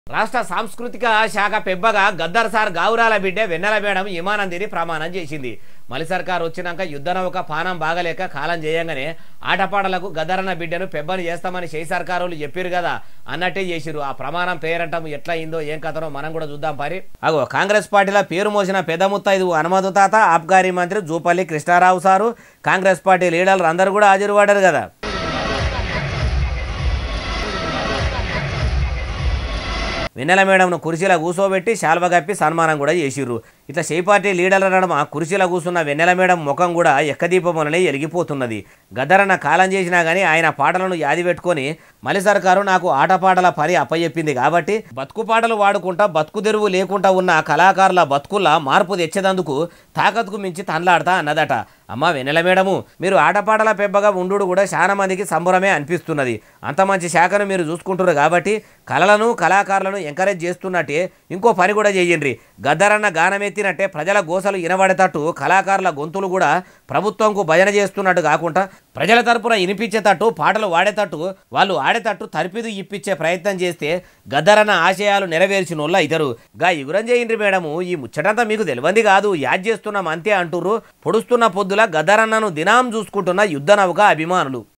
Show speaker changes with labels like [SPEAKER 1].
[SPEAKER 1] రాష్ట్ర సాంస్కృతిక శాఖ పెబ్బగా గద్దర్ సార్ గావురాల బిడ్డ వెన్నెల మేడం విమానం తిని ప్రమాణం చేసింది మలి సర్కార్ వచ్చినాక యుద్ధ నౌక పానం బాగలేక కాలం చేయంగానే ఆటపాటలకు గద్దరన్న బిడ్డను పెబ్బని చేస్తామని షై సర్కారులు చెప్పారు కదా అన్నట్టే చేసిరు ఆ ప్రమాణం పేరంటం ఎట్లా అయిందో ఏం కథనో మనం కూడా చూద్దాం పరి అగో కాంగ్రెస్ పార్టీలో పేరు మోసిన పెద్ద ముత్తైదు హనుమతు తాత ఆబ్కారీ మంత్రి జూపల్లి కృష్ణారావు సారు కాంగ్రెస్ పార్టీ లీడర్లు అందరూ కూడా హాజరు పడ్డారు కదా వెన్నెల మేడంను కుర్చీలో కూర్చోబెట్టి శాల్వ కప్పి సన్మానం కూడా చేసిర్రు ఇట్లా షై పార్టీ లీడర్ల నడమ కుర్చీలో కూర్చున్న వెన్నెల మేడం ముఖం కూడా ఎక్కదీపం వలనే ఎలిగిపోతున్నది గద్దరన్న కాలం చేసినా గానీ ఆయన పాటలను యాది పెట్టుకొని మలి సర్కారు నాకు ఆటపాటల పని అప్పచెప్పింది కాబట్టి బతుకు పాటలు వాడుకుంటా బతుకు తెరువు లేకుండా ఉన్న కళాకారుల బతుకుల్లా మార్పు తెచ్చేదందుకు తాకత్కు మించి తన్లాడతా అన్నదట అమ్మ వెన్నెల మేడము మీరు ఆటపాటల పెబ్బగా ఉండు కూడా చాలా మందికి సంబరమే అనిపిస్తున్నది అంత మంచి శాఖను మీరు చూసుకుంటున్నారు కాబట్టి కళలను కళాకారులను ఎంకరేజ్ చేస్తున్నట్టే ఇంకో పని కూడా చేయండి గద్దరన్న గానమెత్తినట్టే ప్రజల గోసలు ఇనబడేటట్టు కళాకారుల గొంతులు కూడా ప్రభుత్వంకు భజన చేస్తున్నట్టు కాకుండా ప్రజల తరపున వినిపించేటట్టు పాటలు వాడేటట్టు వాళ్ళు ఆడేటట్టు తరిపిదు ఇప్పించే ప్రయత్నం చేస్తే గద్దరన్న ఆశయాలు నెరవేర్చిన వాళ్ళు ఇద్దరు గా ఇగురం చేయండి మేడము ఈ ముచ్చటంతా మీకు తెలియంది కాదు యాద్ చేస్తున్నాం అంతే అంటుర్రు పొడుస్తున్న పొద్దుల గద్దరన్నను దినాం చూసుకుంటున్న యుద్ధ నౌక అభిమానులు